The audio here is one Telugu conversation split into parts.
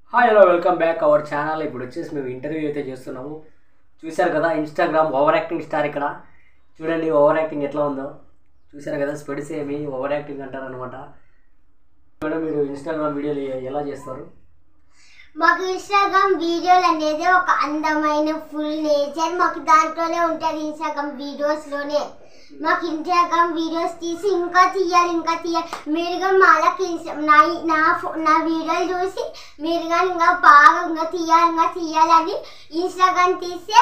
Hi hello welcome back our channel ఇప్పుడు వచ్చేసి మేము ఇంటర్వ్యూ అయితే చేస్తున్నాము చూశారు కదా ఇన్స్టాగ్రామ్ ఓవర్ యాక్టింగ్ స్టార్ ఇక్కడ చూడండి ఓవర్ యాక్టింగ్ ఎట్లా ఉందో చూశారు కదా స్పెడ్స్ ఏమి ఓవర్ యాక్టింగ్ అంటారనమాట మేడం మీరు ఇన్స్టాగ్రామ్ వీడియోలు ఎ- ఎలా చేస్తారు మాకు ఇన్స్టాగ్రామ్ వీడియోలు అనేది ఒక అందమైన ఫుల్ నేచర్ మాకు దాంట్లోనే ఉంటుంది ఇన్స్టాగ్రామ్ వీడియోస్లోనే మాకు ఇన్స్టాగ్రామ్ వీడియోస్ తీసి ఇంకా తీయాలి ఇంకా తీయాలి మీరు కానీ మాలకి నా నా ఫో- నా వీడియోలు చూసి మీరు కానీ ఇంకా బాగా ఇంకా తీయాలి ఇంకా తీయాలని ఇన్స్టాగ్రామ్ తీసే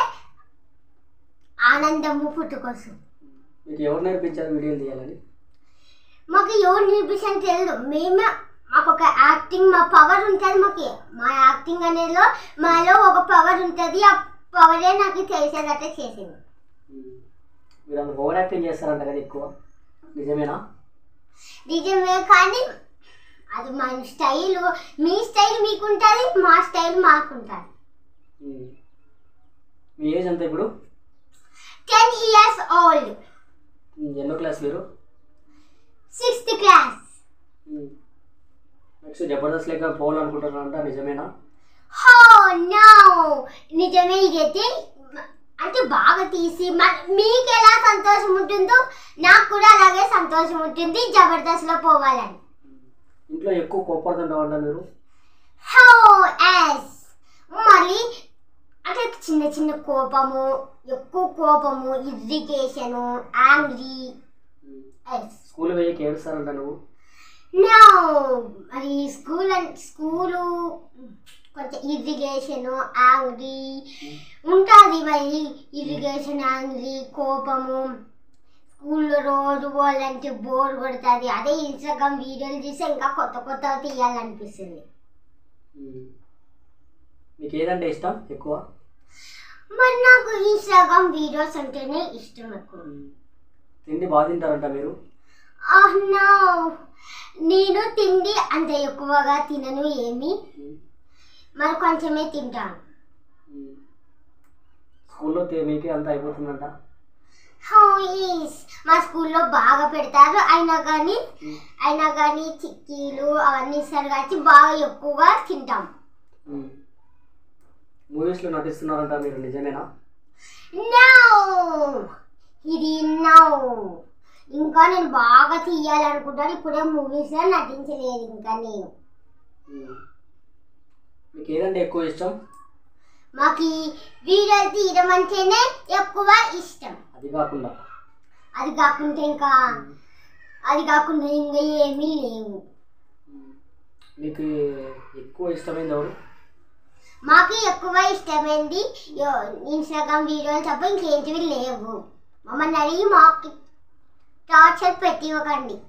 ఆనందము పుట్టుకొస్తుంది మీకు ఎవరు నేర్పించారు వీడియోలు తీయాలని మాకు ఎవరు నేర్పించని తెలియదు మేమే మాకు ఒక యాక్టింగ్ మా పవర్ ఉంటుంది మాకు మా యాక్టింగ్ అనేది మాలో ఒక పవర్ ఉంటుంది ఆ పవరే నాకు తెలిసేటట్టే చేసింది మీరు అందులో ఓవర్ యాక్టింగ్ చేస్తారంట కదా ఎక్కువ నిజమేనా నిజమే కానీ అది మన స్టైల్ మీ స్టైల్ మీకు ఉంటుంది మా స్టైల్ మాకు ఉంటుంది ఉమ్. మీ ఏజ్ ఎంత ఇప్పుడు టెన్ ఇయర్స్ ఓల్డ్ ఉమ్, ఎన్నో క్లాస్ మీరు సిక్స్త్ క్లాస్ నెక్స్ట్ జబర్దస్త్ లేక పోవాలనుకుంటున్నారంట నిజమేనా హో నో నిజమే ఇదైతే అంటే బాగా తీసి మ- మీకు ఎలా సంతోషం ఉంటుందో నాకు కూడా అలాగే సంతోషం ఉంటుంది జబర్దస్త్లో పోవాలని ఇంట్లో ఎక్కువ కోపడుతుంటామంట మీరు హో ఎస్ మరి అంటే చిన్న చిన్న కోపము ఎక్కువ కోపము ఇరిటేషను యాంగ్రీ ఎస్ స్కూల్ పోయి ఏడుస్తారంట నువ్వు నో మరి స్కూల్ అంటే స్కూలు కొంచెం ఇరిగేషన్ యాంగ్రీ ఉంటుంది మరి ఇరిగేషన్ యాంగ్రీ కోపము స్కూల్లో రోజు వాళ్ళంటే బోర్ కొడుతుంది అదే ఇన్స్టాగ్రామ్ వీడియోలు చూసి ఇంకా కొత్త కొత్త తీయాలనిపిస్తుంది ఉమ్. మీకు ఏదంటే ఇష్టం ఎక్కువ మరి నాకు ఇన్స్టాగ్రామ్ వీడియోస్ అంటేనే ఇష్టం ఎక్కువ తిండి బాగా తింటారంట మీరు ఆహ్ నో నేను తిండి అంత ఎక్కువగా తినను ఏమి మరి కొంచెమే తింటాను ఉమ్. స్కూల్లో తే- మీకే అంత అయిపోతుందంట హౌ ఈస్ మా స్కూల్లో బాగా పెడతారు అయినా కానీ అయినా కానీ చిక్కీలు అవన్నీ ఇస్తారు కాబట్టి బాగా ఎక్కువగా తింటాం ఉమ్. మూవీస్లో నటిస్తున్నారంట మీరు నిజమేనా నో ఇది నో ఇంకా నేను బాగా తీయాలనుకుంటాను ఇప్పుడే మూవీస్లో నటించలేదు ఇంకా నేను ఉమ్. మీకు ఏదంటే ఎక్కువ ఇష్టం మాకు ఈ వీడియోలు తీయడం అంటేనే ఎక్కువ ఇష్టం అది కాకుండా అది కాకుండా ఇంకా అది కాకుండా ఇంకా ఏమీ లేవు ఉమ్. మీకు ఎక్కువ ఇష్టమైంది ఎవరు మాకు ఎక్కువ ఇష్టమైంది యో- ఇన్స్టాగ్రామ్ వీడియోలు తప్ప ఇంకేంటివి లేవు మమ్మల్ని అడిగి మాకు టార్చర్ పెట్టి ఇవ్వకండి